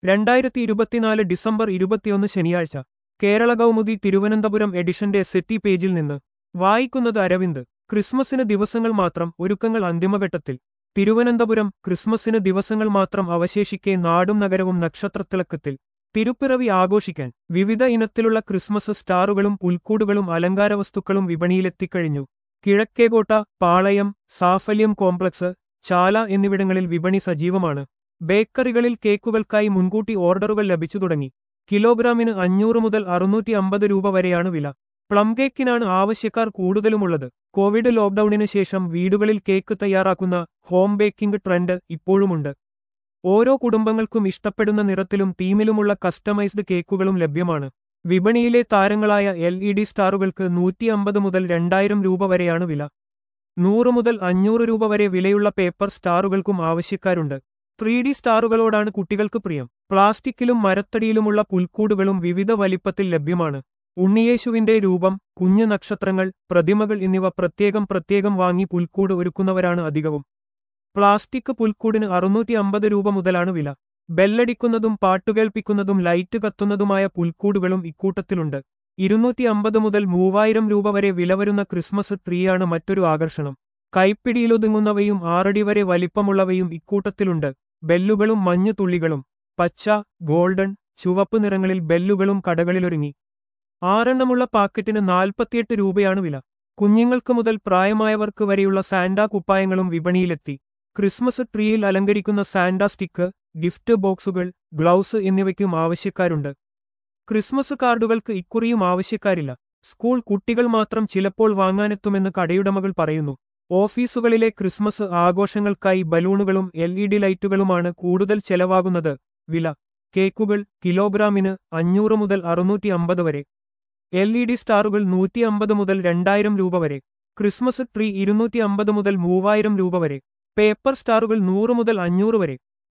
രണ്ടായിരത്തി ഇരുപത്തിനാല് ഡിസംബർ ഇരുപത്തിയൊന്ന് ശനിയാഴ്ച കേരള കൗമുദി തിരുവനന്തപുരം എഡിഷന്റെ സെറ്റി പേജിൽ നിന്ന് വായിക്കുന്നത് അരവിന്ദ് ക്രിസ്മസിന് ദിവസങ്ങൾ മാത്രം ഒരുക്കങ്ങൾ അന്തിമഘട്ടത്തിൽ തിരുവനന്തപുരം ക്രിസ്മസിന് ദിവസങ്ങൾ മാത്രം അവശേഷിക്കെ നാടും നഗരവും നക്ഷത്രത്തിളക്കത്തിൽ തിരുപ്പിറവി ആഘോഷിക്കാൻ വിവിധ ഇനത്തിലുള്ള ക്രിസ്മസ് സ്റ്റാറുകളും പുൽക്കൂടുകളും അലങ്കാരവസ്തുക്കളും വിപണിയിലെത്തിക്കഴിഞ്ഞു കിഴക്കേകോട്ട പാളയം സാഫല്യം കോംപ്ലക്സ് ചാല എന്നിവിടങ്ങളിൽ വിപണി സജീവമാണ് ബേക്കറികളിൽ കേക്കുകൾക്കായി മുൻകൂട്ടി ഓർഡറുകൾ ലഭിച്ചു തുടങ്ങി കിലോഗ്രാമിന് അഞ്ഞൂറ് മുതൽ അറുന്നൂറ്റി അമ്പത് രൂപ വരെയാണ് വില പ്ലം കേക്കിനാണ് ആവശ്യക്കാർ കൂടുതലുമുള്ളത് കോവിഡ് ലോക്ഡൌണിന് ശേഷം വീടുകളിൽ കേക്ക് തയ്യാറാക്കുന്ന ഹോം ബേക്കിംഗ് ട്രെൻഡ് ഇപ്പോഴുമുണ്ട് ഓരോ കുടുംബങ്ങൾക്കും ഇഷ്ടപ്പെടുന്ന നിറത്തിലും തീമിലുമുള്ള കസ്റ്റമൈസ്ഡ് കേക്കുകളും ലഭ്യമാണ് വിപണിയിലെ താരങ്ങളായ എൽ ഇ ഡി സ്റ്റാറുകൾക്ക് നൂറ്റി അമ്പത് മുതൽ രണ്ടായിരം രൂപ വരെയാണ് വില നൂറ് മുതൽ അഞ്ഞൂറ് രൂപ വരെ വിലയുള്ള പേപ്പർ സ്റ്റാറുകൾക്കും ആവശ്യക്കാരുണ്ട് ത്രീ ഡി സ്റ്റാറുകളോടാണ് കുട്ടികൾക്ക് പ്രിയം പ്ലാസ്റ്റിക്കിലും മരത്തടിയിലുമുള്ള പുൽക്കൂടുകളും വിവിധ വലിപ്പത്തിൽ ലഭ്യമാണ് ഉണ്ണിയേശുവിന്റെ രൂപം കുഞ്ഞു നക്ഷത്രങ്ങൾ പ്രതിമകൾ എന്നിവ പ്രത്യേകം പ്രത്യേകം വാങ്ങി പുൽക്കൂട് ഒരുക്കുന്നവരാണ് അധികവും പ്ലാസ്റ്റിക് പുൽക്കൂടിന് അറുന്നൂറ്റി അമ്പത് രൂപ മുതലാണ് വില ബെല്ലടിക്കുന്നതും പാട്ടുകേൾപ്പിക്കുന്നതും ലൈറ്റ് കത്തുന്നതുമായ പുൽക്കൂടുകളും ഇക്കൂട്ടത്തിലുണ്ട് ഇരുന്നൂറ്റി അമ്പത് മുതൽ മൂവായിരം രൂപ വരെ വില വരുന്ന ക്രിസ്മസ് ട്രീയാണ് മറ്റൊരു ആകർഷണം കൈപ്പിടിയിലൊതുങ്ങുന്നവയും ആറടി വരെ വലിപ്പമുള്ളവയും ഇക്കൂട്ടത്തിലുണ്ട് ബെല്ലുകളും മഞ്ഞു തുള്ളികളും പച്ച ഗോൾഡൻ ചുവപ്പ് നിറങ്ങളിൽ ബെല്ലുകളും കടകളിലൊരുങ്ങി ആറെണ്ണമുള്ള പാക്കറ്റിന് നാൽപ്പത്തിയെട്ട് രൂപയാണ് വില കുഞ്ഞുങ്ങൾക്ക് മുതൽ പ്രായമായവർക്ക് വരെയുള്ള സാന്റാ കുപ്പായങ്ങളും വിപണിയിലെത്തി ക്രിസ്മസ് ട്രീയിൽ അലങ്കരിക്കുന്ന സാന്റാ സ്റ്റിക്ക് ഗിഫ്റ്റ് ബോക്സുകൾ ഗ്ലൗസ് എന്നിവയ്ക്കും ആവശ്യക്കാരുണ്ട് ക്രിസ്മസ് കാർഡുകൾക്ക് ഇക്കുറിയും ആവശ്യക്കാരില്ല സ്കൂൾ കുട്ടികൾ മാത്രം ചിലപ്പോൾ വാങ്ങാനെത്തുമെന്ന് കടയുടമകൾ പറയുന്നു ഓഫീസുകളിലെ ക്രിസ്മസ് ആഘോഷങ്ങൾക്കായി ബലൂണുകളും എൽ ഇ ഡി ലൈറ്റുകളുമാണ് കൂടുതൽ ചെലവാകുന്നത് വില കേക്കുകൾ കിലോഗ്രാമിന് അഞ്ഞൂറ് മുതൽ അറുന്നൂറ്റി അമ്പത് വരെ എൽ ഇ ഡി സ്റ്റാറുകൾ നൂറ്റി അമ്പത് മുതൽ രണ്ടായിരം രൂപ വരെ ക്രിസ്മസ് ട്രീ ഇരുന്നൂറ്റി അമ്പത് മുതൽ മൂവായിരം രൂപ വരെ പേപ്പർ സ്റ്റാറുകൾ നൂറ് മുതൽ അഞ്ഞൂറ് വരെ